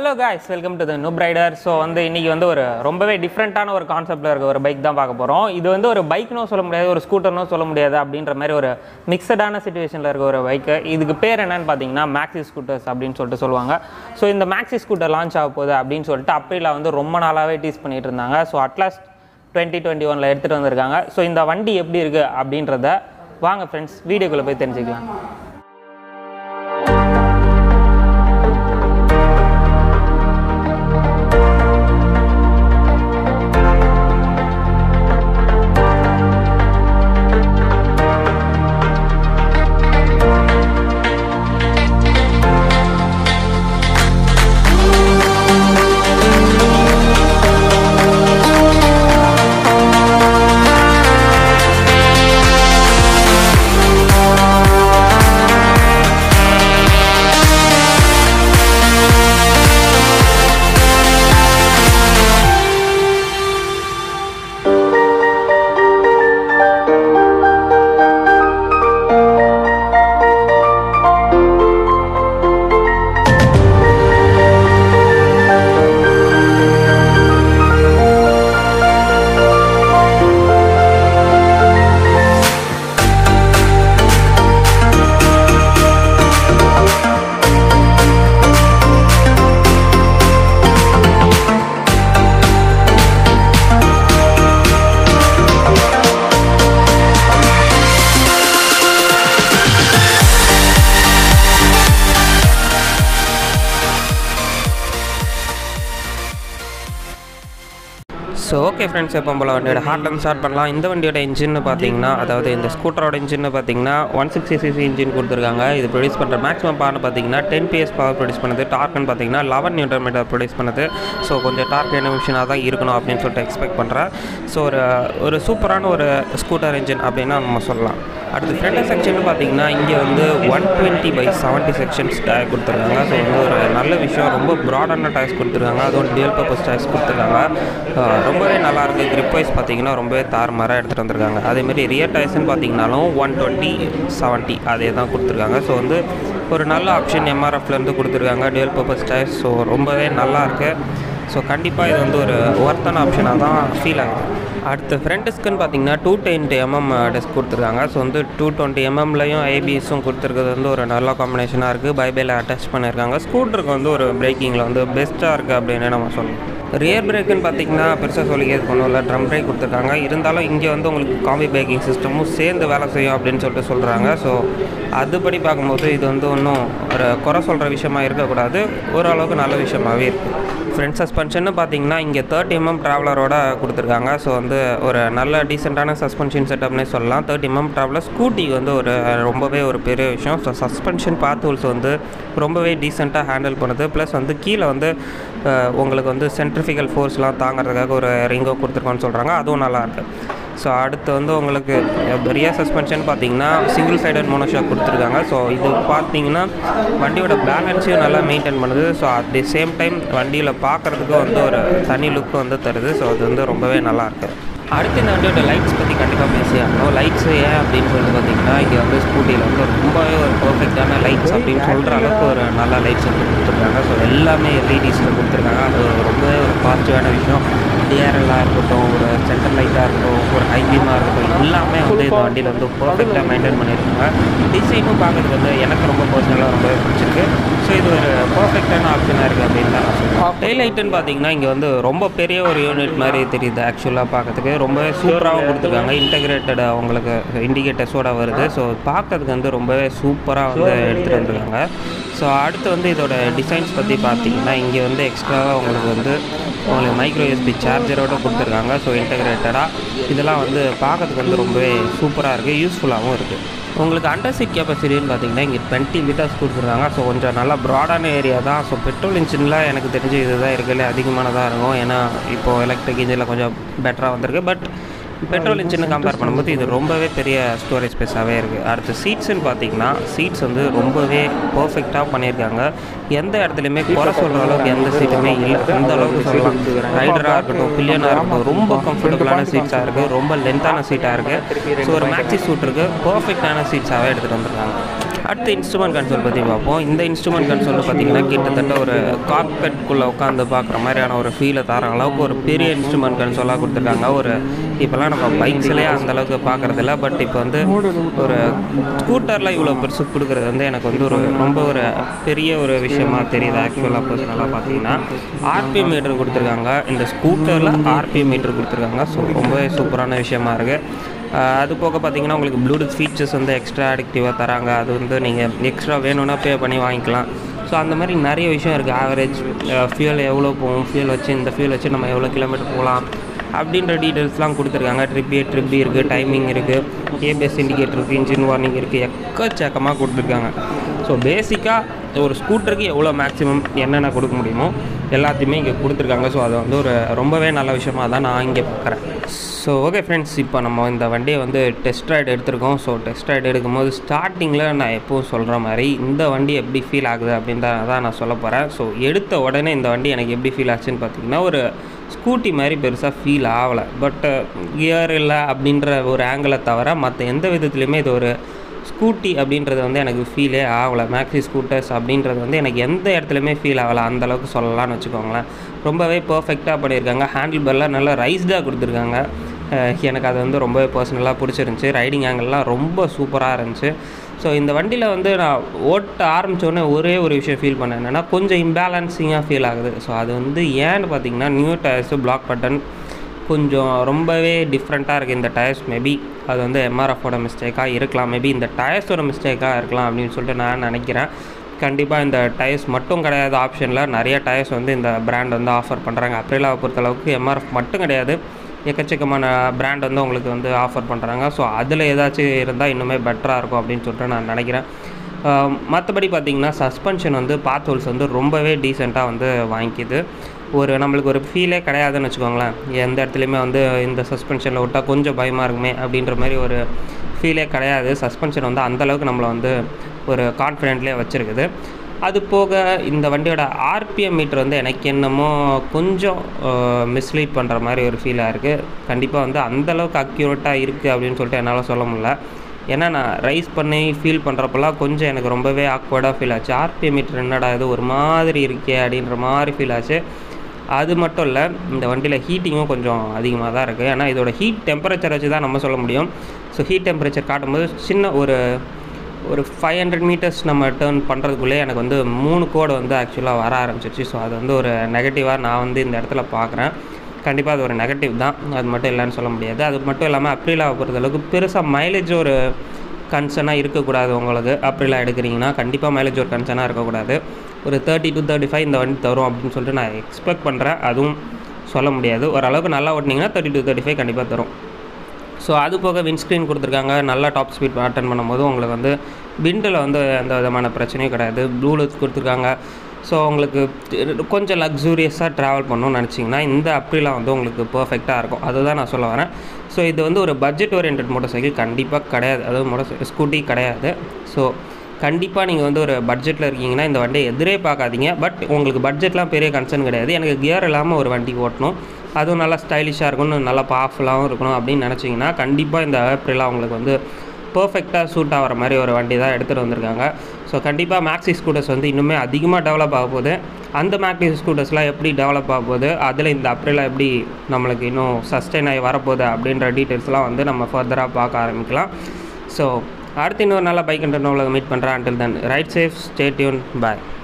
hello guys welcome to the noob rider so வந்து இன்றைக்கி வந்து ஒரு ரொம்பவே டிஃப்ரெண்ட்டான ஒரு கான்செப்ட்டில் இருக்க ஒரு பைக் தான் பார்க்க போகிறோம் இது வந்து ஒரு பைக்னும் சொல்ல முடியாது ஒரு ஸ்கூட்டர்னும் சொல்ல முடியாது அப்படின்ற மாதிரி ஒரு மிக்சடான சுச்சுவேஷனில் இருக்க ஒரு பைக்கு இதுக்கு பேர் என்னன்னு பார்த்தீங்கன்னா மேக்ஸி ஸ்கூட்டர்ஸ் அப்படின்னு சொல்லிட்டு சொல்லுவாங்க ஸோ இந்த மேக்ஸி ஸ்கூட்டர் லான்ச் ஆக போகுது அப்படின்னு சொல்லிட்டு அப்ரிலில் வந்து ரொம்ப நாளாகவே டீஸ் பண்ணிட்டு இருந்தாங்க ஸோ அட்லாஸ்ட் டுவெண்ட்டி டுவெண்ட்டி ஒனில் எடுத்துகிட்டு வந்திருக்காங்க ஸோ இந்த வண்டி எப்படி இருக்குது அப்படின்றத வாங்க ஃப்ரெண்ட்ஸ் வீடியோக்குள்ளே போய் தெரிஞ்சுக்கலாம் ஸோ ஓகே ஃப்ரெண்ட்ஸ் எப்போ போல் வண்டியோட ஹார்ட் அண்ட் ஸ்டார்ட் பண்ணலாம் இந்த வண்டியோட இன்ஜின்னு பார்த்தீங்கன்னா அதாவது இந்த ஸ்கூட்டரோட இன்ஜின்னு பார்த்தீங்கன்னா ஒன் சிக்ஸ்டி சிசி இன்ஜின் கொடுத்துருக்காங்க இது ப்ரொடியூஸ் பண்ணுற மேக்ஸிமம் பவர்னு பார்த்தீங்கன்னா டென் பிஎஸ் பவர் ப்ரொடியூஸ் பண்ணுது டார்க்னு பார்த்தீங்கன்னா லெவன் நியூட்டன் மீட்டர் ப்ரொடியூஸ் பண்ணுது ஸோ கொஞ்சம் டார்க் என்ன மிஷினாக தான் இருக்கணும் அப்படின்னு சொல்லிட்டு எக்ஸ்பெக்ட் பண்ணுறேன் ஸோ ஒரு ஒரு சூப்பரான ஒரு ஸ்கூட்டர் இன்ஜின் அப்படின்னா நம்ம சொல்லலாம் அடுத்து ஃப்ரண்ட் செக்ஷன் பார்த்தீங்கன்னா இங்கே வந்து one twenty by seventy sections tyre கொடுத்துருக்காங்க ஸோ வந்து ஒரு நல்ல விஷயம் ரொம்ப ப்ராடான டயர்ஸ் கொடுத்துருக்காங்க அதுவும் டியூல் பர்பஸ் டயர்ஸ் கொடுத்துருக்காங்க அஹ் ரொம்பவே நல்லா இருக்கு grip வைஸ் பார்த்தீங்கன்னா ரொம்பவே தாறுமாறாக எடுத்துகிட்டு வந்திருக்காங்க அதேமாரி ரியர் டயர்ஸ்னு பார்த்தீங்கன்னாலும் ஒன் டுவெண்ட்டி செவன்ட்டி அதே தான் கொடுத்துருக்காங்க ஸோ வந்து ஒரு நல்ல ஆப்ஷன் எம்ஆர்எஃப்லேருந்து கொடுத்துருக்காங்க டியூல் பர்பஸ் டயர்ஸ் ஸோ ரொம்பவே நல்லா இருக்குது ஸோ கண்டிப்பாக இது வந்து ஒரு ஒர்த்தான ஆப்ஷனாக தான் ஃபீல் ஆகுது அடுத்து ஃப்ரண்ட் டிஸ்க்குன்னு பார்த்தீங்கன்னா டூ டென்ட் எம்எம் டிஸ்க் கொடுத்துருக்காங்க ஸோ வந்து டூ டுவெண்ட்டி எம்எம்லையும் ஏபிஎஸும் கொடுத்துருக்கிறது வந்து ஒரு நல்ல காம்பினேஷனாக இருக்குது பைபேல அட்டாச் பண்ணியிருக்காங்க ஸ்கூட்டருக்கு வந்து ஒரு பிரேக்கிங்கில் வந்து பெஸ்ட்டாக இருக்குது அப்படின்னு நம்ம சொல்லலாம் ரியர் பிரேக்குன்னு பார்த்தீங்கன்னா பெருசாக சொல்லிக்கிறது ஒன்றும் இல்லை ட்ரம் பிரேக் கொடுத்துருக்காங்க இருந்தாலும் இங்கே வந்து உங்களுக்கு காம்பி பிரேக்கிங் சிஸ்டமும் சேர்ந்து வேலை செய்யும் அப்படின்னு சொல்லிட்டு சொல்கிறாங்க ஸோ அதுபடி பார்க்கும்போது இது வந்து ஒன்றும் ஒரு குறை சொல்கிற விஷயமா இருக்கக்கூடாது ஓரளவுக்கு நல்ல விஷயமாகவே இருக்குது ஃப்ரண்ட் சஸ்பென்ஷன் பார்த்தீங்கன்னா இங்கே தேர்ட்டி எம்எம் ட்ராவலரோட கொடுத்துருக்காங்க ஸோ வந்து ஒரு நல்ல டீசெண்டான சஸ்பென்ஷன் செட்டப்னே சொல்லலாம் தேர்ட்டி எம்எம் ட்ராவலர் ஸ்கூட்டிக்கு வந்து ஒரு ரொம்பவே ஒரு பெரிய விஷயம் ஸோ சஸ்பென்ஷன் பாத் டூல்ஸ் வந்து ரொம்பவே டீசெண்டாக ஹேண்டில் பண்ணுது ப்ளஸ் வந்து கீழே வந்து அஹ், உங்களுக்கு வந்து சென்ட்ரிஃபிகல் ஃபோர்ஸ்லாம் தாங்கிறதுக்காக ஒரு ரிங்கோ கொடுத்துருக்கோன்னு சொல்கிறாங்க அதுவும் நல்லா இருக்குது ஸோ அடுத்து வந்து உங்களுக்கு ரியர் சஸ்பென்ஷன் பார்த்தீங்கன்னா சிங்கிள் சைடட் மோனோஷாக் கொடுத்துருக்காங்க ஸோ இது பார்த்தீங்கன்னா வண்டியோட பேலன்ஸையும் நல்லா மெயின்டைன் பண்ணுது so at the same time வண்டியில் பார்க்குறதுக்கு வந்து ஒரு தனி லுக் வந்து தருது ஸோ அது வந்து ரொம்பவே நல்லா இருக்கு அடுத்து இந்த வண்டியோட லைட்ஸ் பற்றி கண்டிப்பாக பேசி ஆகணும் லைட்ஸ் ஏன் அப்படின்னு சொல்லி பார்த்தீங்கன்னா இங்கே வந்து ஸ்கூட்டியில் வந்து ரொம்பவே ஒரு பர்ஃபெக்டான லைட்ஸ் அப்படின்னு சொல்கிற அளவுக்கு ஒரு நல்ல லைட்ஸ் வந்து கொடுத்துருக்காங்க ஸோ எல்லாமே எல்இடிஸில் கொடுத்துருக்காங்க அது ரொம்பவே ஒரு பாசிட்டிவான விஷயம் டிஆர்எல்லாக இருக்கட்டும் ஒரு சென்ட்ரல் லைட்டாக இருக்கட்டும் ஒரு ஹைபீமாக இருக்கட்டும் எல்லாமே வந்து இந்த வண்டியில் வந்து பர்ஃபெக்டாக மெயின்டைன் பண்ணியிருக்காங்க டிசைனும் பார்க்கறதுக்கு வந்து எனக்கு ரொம்ப பர்சனலாக ரொம்பவே பிடிச்சிருக்கு ஸோ இது ஒரு பர்ஃபெக்டான ஆப்ஷனாக இருக்குது அப்படின்னு தான் நான் சொல்லுவேன் டெய்ல் லைட்டுன்னு பார்த்தீங்கன்னா இங்கே வந்து ரொம்ப பெரிய ஒரு யூனிட் மாதிரி தெரியுது ஆக்சுவலாக பார்க்கறதுக்கு ரொம்பவே சூப்பராகவும் கொடுத்துருக்காங்க இன்டகிரேட்டட் அவங்களுக்கு இண்டிகேட்டர்ஸோட வருது ஸோ பார்க்கறதுக்கு வந்து ரொம்பவே சூப்பராக வந்து எடுத்துகிட்டு வந்திருக்காங்க ஸோ அடுத்து வந்து இதோட டிசைன்ஸ் பற்றி பார்த்தீங்கன்னா இங்கே வந்து எக்ஸ்ட்ராவாக உங்களுக்கு வந்து உங்களுக்கு மைக்ரோ யூஎஸ்பி சார்ஜரோட கொடுத்துருக்காங்க ஸோ இன்டகிரேட்டடாக இதெல்லாம் வந்து பார்க்கறதுக்கு வந்து ரொம்பவே சூப்பராக இருக்குது யூஸ்ஃபுல்லாகவும் இருக்குது உங்களுக்கு அண்டர் சீட் கெப்பாசிட்டின்னு பார்த்தீங்கன்னா இங்கே டுவெண்ட்டி லிட்டர்ஸ் கொடுத்துருக்காங்க ஸோ கொஞ்சம் நல்லா ப்ராடான ஏரியா தான் ஸோ பெட்ரோல் இன்ஜினில் எனக்கு தெரிஞ்சு இதுதான் இருக்கிறதுல அதிகமானதாக இருக்கும் ஏன்னா இப்போது எலக்ட்ரிக் இன்ஜினில் கொஞ்சம் பெட்டராக வந்திருக்கு பட் பெட்ரோல் இன்ஜினை கம்பேர் பண்ணும்போது இது ரொம்பவே பெரிய ஸ்டோரேஜ் ஸ்பேஸாகவே இருக்குது அடுத்து சீட்ஸ்னு பார்த்தீங்கன்னா சீட்ஸ் வந்து ரொம்பவே பர்ஃபெக்டாக பண்ணியிருக்காங்க எந்த இடத்துலையுமே குறை சொல்கிற அளவுக்கு எந்த சீட்டுமே இல்லை அந்த அளவுக்கு சொல்லலாம் ரைடராக இருக்கட்டும் பில்லியனாக இருக்கட்டும் ரொம்ப கம்ஃபர்டபுளான சீட்ஸாக இருக்குது ரொம்ப லென்த்தான சீட்டாக இருக்குது ஸோ ஒரு மேக்ஸி சூட்டருக்கு பர்ஃபெக்டான சீட்ஸாகவே எடுத்துகிட்டு வந்திருக்காங்க அடுத்து இன்ஸ்ட்ருமெண்ட் கன்சோல் பற்றி பார்ப்போம் இந்த இன்ஸ்ட்ருமெண்ட் கன்சோல் பார்த்தீங்கன்னா கிட்டத்தட்ட ஒரு கார்பெட்குள்ளே உட்காந்து பார்க்குற மாதிரியான ஒரு ஃபீலை தர அளவுக்கு ஒரு பெரிய இன்ஸ்ட்ருமெண்ட் கன்சோலாக கொடுத்துருக்காங்க ஒரு இப்போல்லாம் நம்ம பைக்ஸ்லேயே அந்த அளவுக்கு பார்க்குறதில்ல பட் இப்போ வந்து ஒரு ஸ்கூட்டரில் இவ்வளோ பெருசு கொடுக்குறது வந்து எனக்கு வந்து ஒரு ரொம்ப ஒரு பெரிய ஒரு விஷயமா தெரியுது ஆக்சுவலாக பர்சனலாக பார்த்தீங்கன்னா ஆர்பிஎம் மீட்டர் கொடுத்துருக்காங்க இந்த ஸ்கூட்டரில் ஆர்பிஎம் மீட்டர் கொடுத்துருக்காங்க ஸோ ரொம்பவே சூப்பரான விஷயமா இருக்குது ஆஹ் அது போக பார்த்தீங்கன்னா உங்களுக்கு ப்ளூடூத் ஃபீச்சர்ஸ் வந்து எக்ஸ்ட்ரா அடிக்டிவாக தராங்க அது வந்து நீங்கள் எக்ஸ்ட்ரா வேணும்னா பே பண்ணி வாங்கிக்கலாம் ஸோ அந்த மாதிரி நிறைய விஷயம் இருக்குது ஆவரேஜ் ஃபியூல் எவ்வளோ போகும் ஃபியூல் வச்சு இந்த ஃபியூல் வச்சு நம்ம எவ்வளோ கிலோமீட்டர் போகலாம் அப்படின்ற டீட்டெயில்ஸ்லாம் கொடுத்துருக்காங்க ட்ரிப் ஏ ட்ரிப் இருக்குது டைமிங் இருக்குது ஏபிஎஸ் இண்டிகேட்டர் இருக்குது இன்ஜின் வார்னிங் இருக்குது எக்கச்சக்கமாக கொடுத்துருக்காங்க ஸோ பேசிக்காக ஒரு ஸ்கூட்டருக்கு எவ்வளோ மேக்ஸிமம் என்னென்ன கொடுக்க முடியுமோ எல்லாத்தையுமே இங்கே கொடுத்துருக்காங்க ஸோ அது வந்து ஒரு ரொம்பவே நல்ல விஷயமா தான் நான் இங்கே பார்க்குறேன் ஸோ ஓகே ஃப்ரெண்ட்ஸ் இப்போ நம்ம இந்த வண்டியை வந்து டெஸ்ட் ரைடு எடுத்திருக்கோம் ஸோ டெஸ்ட் ரைடு எடுக்கும்போது ஸ்டார்டிங்கில் நான் எப்பவும் சொல்கிற மாதிரி இந்த வண்டி எப்படி ஃபீல் ஆகுது அப்படின்னு தான் தான் நான் சொல்ல போகிறேன் ஸோ எடுத்த உடனே இந்த வண்டி எனக்கு எப்படி ஃபீல் ஆச்சுன்னு பார்த்தீங்கன்னா ஒரு ஸ்கூட்டி மாதிரி பெருசாக ஃபீல் ஆகலை பட் கியர் இல்லை அப்படின்ற ஒரு ஆங்கிளை தவிர மற்ற எந்த விதத்துலையுமே இது ஒரு ஸ்கூட்டி அப்படின்றது வந்து எனக்கு ஃபீலே ஆகலை மேக்ஸி ஸ்கூட்டர்ஸ் அப்படின்றது வந்து எனக்கு எந்த இடத்துலையுமே ஃபீல் ஆகலை அந்தளவுக்கு சொல்லலாம்னு வச்சுக்கோங்களேன் ரொம்பவே பர்ஃபெக்டாக பண்ணியிருக்காங்க ஹேண்டில் பார்லாம் நல்லா ரைஸ்டாக கொடுத்துருக்காங்க அஹ் எனக்கு அது வந்து ரொம்பவே பர்சனலாக பிடிச்சிருந்துச்சி ரைடிங் ஆங்கிள்லாம் ரொம்ப சூப்பராக இருந்துச்சு ஸோ இந்த வண்டியில் வந்து நான் ஓட்ட ஆரம்பித்தோடனே ஒரே ஒரு விஷயம் ஃபீல் பண்ணேன் என்னென்னா கொஞ்சம் இம்பேலன்சிங்காக ஃபீல் ஆகுது ஸோ அது வந்து ஏன்னு பார்த்தீங்கன்னா நியூ டயர்ஸு பிளாக் பட்டன் கொஞ்சம் ரொம்பவே டிஃப்ரெண்ட்டாக இருக்குது இந்த டயர்ஸ் மேபி அது வந்து எம்ஆர்எஃபோட மிஸ்டேக்காக இருக்கலாம் மேபி இந்த டயர்ஸோட மிஸ்டேக்காக இருக்கலாம் அப்படின்னு சொல்லிட்டு நான் நினைக்கிறேன் கண்டிப்பாக இந்த டயர்ஸ் மட்டும் கிடையாது ஆப்ஷனில் நிறைய டயர்ஸ் வந்து இந்த பிராண்ட் வந்து ஆஃபர் பண்ணுறாங்க அப்ரிலாவை பொறுத்தளவுக்கு எம்ஆர்எஃப் மட்டும் கிடையாது எக்கச்சக்கமான பிராண்ட் வந்து உங்களுக்கு வந்து ஆஃபர் பண்ணுறாங்க ஸோ அதில் ஏதாச்சும் இருந்தால் இன்னுமே பெட்டராக இருக்கும் அப்படின்னு சொல்லிட்டு நான் நினைக்கிறேன் மற்றபடி பார்த்திங்கன்னா சஸ்பென்ஷன் வந்து பாத் ஹோல்ஸ் வந்து ரொம்பவே டீசெண்டாக வந்து வாங்கிக்குது ஒரு நம்மளுக்கு ஒரு ஃபீலே கிடையாதுன்னு வச்சுக்கோங்களேன் எந்த இடத்துலையுமே வந்து இந்த சஸ்பென்ஷனில் விட்டால் கொஞ்சம் பயமாக இருக்குமே அப்படின்ற மாதிரி ஒரு ஃபீலே கிடையாது சஸ்பென்ஷன் வந்து அந்தளவுக்கு நம்மளை வந்து ஒரு கான்ஃபிடென்ட்லேயே வச்சுருக்குது அது போக இந்த வண்டியோட ஆர்பிஎம் மீட்டர் வந்து எனக்கு என்னமோ கொஞ்சம் மிஸ்லீட் பண்ணுற மாதிரி ஒரு ஃபீலாக இருக்குது கண்டிப்பாக வந்து அந்தளவுக்கு அக்யூரேட்டாக இருக்குது அப்படின்னு சொல்லிட்டு என்னால் சொல்ல முடியல ஏன்னா நான் ரைஸ் பண்ணி ஃபீல் பண்ணுறப்பெல்லாம் கொஞ்சம் எனக்கு ரொம்பவே ஆக்வர்டாக ஃபீல் ஆச்சு ஆர்பிஎம் மீட்டர் என்னடா இது ஒரு மாதிரி இருக்கே அப்படின்ற மாதிரி ஃபீல் ஆச்சு அது மட்டும் இல்லை இந்த வண்டியில் ஹீட்டிங்கும் கொஞ்சம் அதிகமாக தான் இருக்குது ஏன்னா இதோட ஹீட் டெம்பரேச்சர் வச்சு தான் நம்ம சொல்ல முடியும் ஸோ ஹீட் டெம்பரேச்சர் காட்டும்போது சின்ன ஒரு ஒரு ஃபைவ் ஹண்ட்ரட் மீட்டர்ஸ் நம்ம டேர்ன் பண்ணுறதுக்குள்ளே எனக்கு வந்து மூணு கோடு வந்து ஆக்சுவலாக வர ஆரம்பிச்சிருச்சு ஸோ அது வந்து ஒரு நெகட்டிவாக நான் வந்து இந்த இடத்துல பார்க்குறேன் கண்டிப்பாக அது ஒரு நெகட்டிவ் தான் அது மட்டும் இல்லைன்னு சொல்ல முடியாது அது மட்டும் இல்லாமல் அப்ரிலாவை பொறுத்தளவுக்கு பெருசாக மைலேஜ் ஒரு கன்சர்னாக இருக்கக்கூடாது உங்களுக்கு அப்ரிலாக எடுக்கிறீங்கன்னா கண்டிப்பாக மைலேஜ் ஒரு கன்சர்னாக இருக்கக்கூடாது ஒரு தேர்ட்டி டு தேர்ட்டி ஃபைவ் இந்த வண்டி தரும் அப்படின்னு சொல்லிட்டு நான் எக்ஸ்பெக்ட் பண்ணுறேன் அதுவும் சொல்ல முடியாது ஓரளவுக்கு நல்லா ஓட்டினீங்கன்னா தேர்ட்டி டு தேர்ட்டி ஃபைவ் கண்டிப்பாக தரும் ஸோ அது போக விண்ட்ஸ்க்ரீன் கொடுத்துருக்காங்க நல்லா டாப் ஸ்பீட் அட்டன் பண்ணும்போது உங்களுக்கு வந்து விண்டில் வந்து எந்த விதமான பிரச்சனையும் கிடையாது ப்ளூடூத் கொடுத்துருக்காங்க ஸோ உங்களுக்கு கொஞ்சம் லக்ஸூரியஸாக ட்ராவல் பண்ணணும்னு நினச்சிங்கன்னா இந்த அப்ரிலாம் வந்து உங்களுக்கு பர்ஃபெக்டாக இருக்கும் அதுதான் நான் சொல்ல வரேன் ஸோ இது வந்து ஒரு பட்ஜெட் ஓரியன்ட் மோட்டர் சைக்கிள் கண்டிப்பாக கிடையாது அதாவது மோட்டர் ஸ்கூட்டி கிடையாது ஸோ கண்டிப்பாக நீங்கள் வந்து ஒரு பட்ஜெட்டில் இருக்கீங்கன்னா இந்த வண்டியை எதிரே பார்க்காதீங்க பட் உங்களுக்கு பட்ஜெட்லாம் பெரிய கன்சர்ன் கிடையாது எனக்கு கியர் இல்லாமல் ஒரு வண்டி ஓட்டணும் அதுவும் நல்லா ஸ்டைலிஷாக இருக்கணும் நல்லா பவர்ஃபுல்லாகவும் இருக்கணும் அப்படின்னு நினச்சிங்கன்னா கண்டிப்பாக இந்த ஏப்ரலாக உங்களுக்கு வந்து பர்ஃபெக்டாக சூட் ஆகிற மாதிரி ஒரு வண்டி தான் எடுத்துகிட்டு வந்திருக்காங்க ஸோ கண்டிப்பாக மேக்ஸி ஸ்கூட்டர்ஸ் வந்து இன்னுமே அதிகமாக டெவலப் ஆக போகுது அந்த மேக்ஸி ஸ்கூட்டர்ஸ்லாம் எப்படி டெவலப் ஆக போகுது அதில் இந்த அப்ரிலாக எப்படி நம்மளுக்கு இன்னும் சஸ்டெயின் ஆகி வரப்போகுது அப்படின்ற டீட்டெயில்ஸ்லாம் வந்து நம்ம ஃபர்தராக பார்க்க ஆரம்பிக்கலாம் ஸோ அடுத்து இன்னொரு நல்ல பைக் கண்டென்ட் உங்களை மீட் பண்ணுறேன் until then ride safe stay tune பாய்